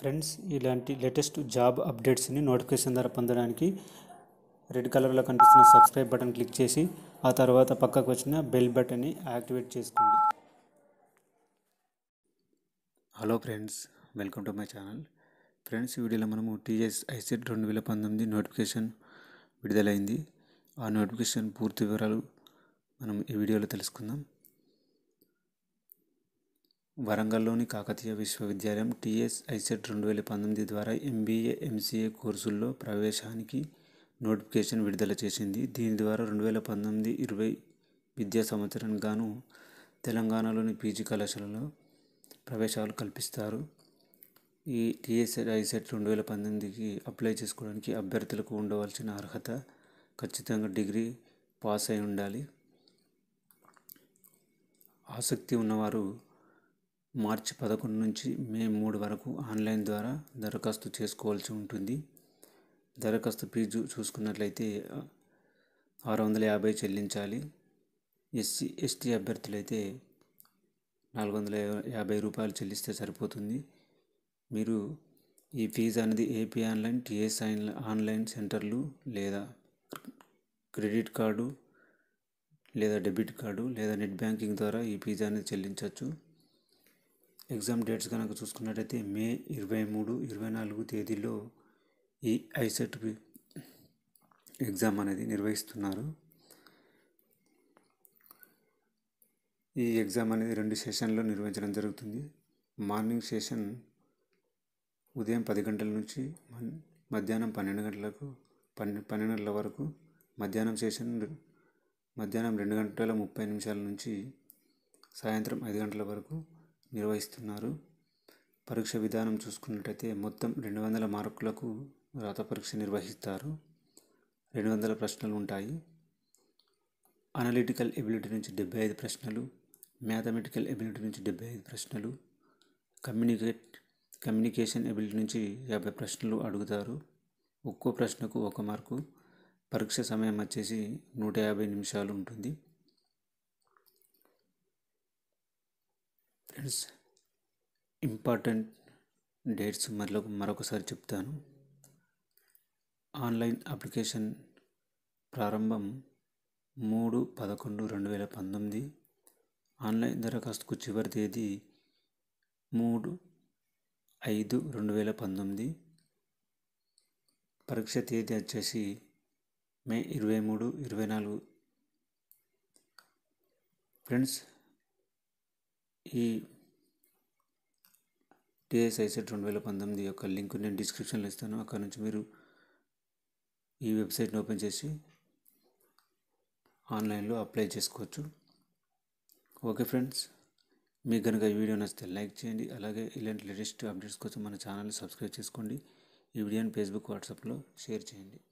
friends ఇలాంటి latest job అప్డేట్స్ని notification ద్వారా పొందడానికి రెడ్ కలర్లో కనిపిస్తున్న సబ్స్క్రైబ్ బటన్ క్లిక్ చేసి ఆ తర్వాత పక్కకు వచ్చిన బెల్ బటన్ని యాక్టివేట్ చేసుకోండి hello friends welcome to my channel friends ఈ వీడియోలో మనము టీఎస్ ఐసెట్ రెండు వేల పంతొమ్మిది నోటిఫికేషన్ విడుదలైంది ఆ నోటిఫికేషన్ పూర్తి వివరాలు మనం ఈ వీడియోలో తెలుసుకుందాం వరంగల్లోని కాకతీయ విశ్వవిద్యాలయం టీఎస్ ఐసెట్ రెండు వేల పంతొమ్మిది ద్వారా ఎంబీఏ ఎంసీఏ కోర్సుల్లో ప్రవేశానికి నోటిఫికేషన్ విడుదల చేసింది దీని ద్వారా రెండు వేల పంతొమ్మిది ఇరవై విద్యా సంవత్సరానికి గాను తెలంగాణలోని పీజీ కళాశాలలో ప్రవేశాలు కల్పిస్తారు ఈ టీఎస్ఎడ్ ఐసెట్ రెండు వేల పంతొమ్మిదికి అప్లై చేసుకోవడానికి అభ్యర్థులకు ఉండవలసిన అర్హత ఖచ్చితంగా డిగ్రీ పాస్ అయి ఉండాలి ఆసక్తి ఉన్నవారు మార్చి పదకొండు నుంచి మే మూడు వరకు ఆన్లైన్ ద్వారా దరఖాస్తు చేసుకోవాల్సి ఉంటుంది దరఖాస్తు ఫీజు చూసుకున్నట్లయితే ఆరు వందల యాభై చెల్లించాలి ఎస్సీ ఎస్టీ అభ్యర్థులైతే నాలుగు వందల యాభై రూపాయలు చెల్లిస్తే సరిపోతుంది మీరు ఈ ఫీజు అనేది ఏపీ ఆన్లైన్ టీఎస్ ఆన్లైన్ సెంటర్లు లేదా క్రెడిట్ కార్డు లేదా డెబిట్ కార్డు లేదా నెట్ బ్యాంకింగ్ ద్వారా ఈ ఫీజు అనేది చెల్లించవచ్చు ఎగ్జామ్ డేట్స్ కనుక చూసుకున్నట్టయితే మే ఇరవై మూడు ఇరవై నాలుగు తేదీలో ఈ ఐసెట్ ఎగ్జామ్ అనేది నిర్వహిస్తున్నారు ఈ ఎగ్జామ్ అనేది రెండు సెషన్లో నిర్వహించడం జరుగుతుంది మార్నింగ్ సెషన్ ఉదయం పది గంటల నుంచి మధ్యాహ్నం పన్నెండు గంటలకు పన్నెండు పన్నెండు గంటల వరకు మధ్యాహ్నం సెషన్ మధ్యాహ్నం రెండు గంటల ముప్పై నిమిషాల నుంచి సాయంత్రం ఐదు గంటల వరకు నిర్వహిస్తున్నారు పరీక్ష విధానం చూసుకున్నట్టయితే మొత్తం రెండు వందల మార్కులకు రాత పరీక్ష నిర్వహిస్తారు రెండు వందల ప్రశ్నలు ఉంటాయి అనలిటికల్ ఎబిలిటీ నుంచి డెబ్బై ఐదు ప్రశ్నలు మ్యాథమెటికల్ ఎబిలిటీ నుంచి డెబ్బై ఐదు ప్రశ్నలు కమ్యూనికేట్ కమ్యూనికేషన్ ఎబిలిటీ నుంచి యాభై ప్రశ్నలు అడుగుతారు ఒక్కో ప్రశ్నకు ఒక మార్కు పరీక్ష సమయం వచ్చేసి నూట యాభై నిమిషాలు ఉంటుంది ఫ్రెండ్స్ ఇంపార్టెంట్ డేట్స్ మరొక మరొకసారి చెప్తాను ఆన్లైన్ అప్లికేషన్ ప్రారంభం మూడు పదకొండు రెండు వేల పంతొమ్మిది ఆన్లైన్ దరఖాస్తుకు చివరి తేదీ మూడు ఐదు రెండు వేల పంతొమ్మిది పరీక్ష తేదీ వచ్చేసి మే ఇరవై మూడు ఇరవై నాలుగు ఫ్రెండ్స్ ఈ టీఎస్ఐ సెట్ రెండు వేల పంతొమ్మిది యొక్క లింక్ నేను డిస్క్రిప్షన్లో ఇస్తాను అక్కడ నుంచి మీరు ఈ వెబ్సైట్ని ఓపెన్ చేసి ఆన్లైన్లో అప్లై చేసుకోవచ్చు ఓకే ఫ్రెండ్స్ మీకు కనుక ఈ వీడియో నచ్చితే లైక్ చేయండి అలాగే ఇలాంటి లేటెస్ట్ అప్డేట్స్ కోసం మన ఛానల్ని సబ్స్క్రైబ్ చేసుకోండి ఈ వీడియోని ఫేస్బుక్ వాట్సాప్లో షేర్ చేయండి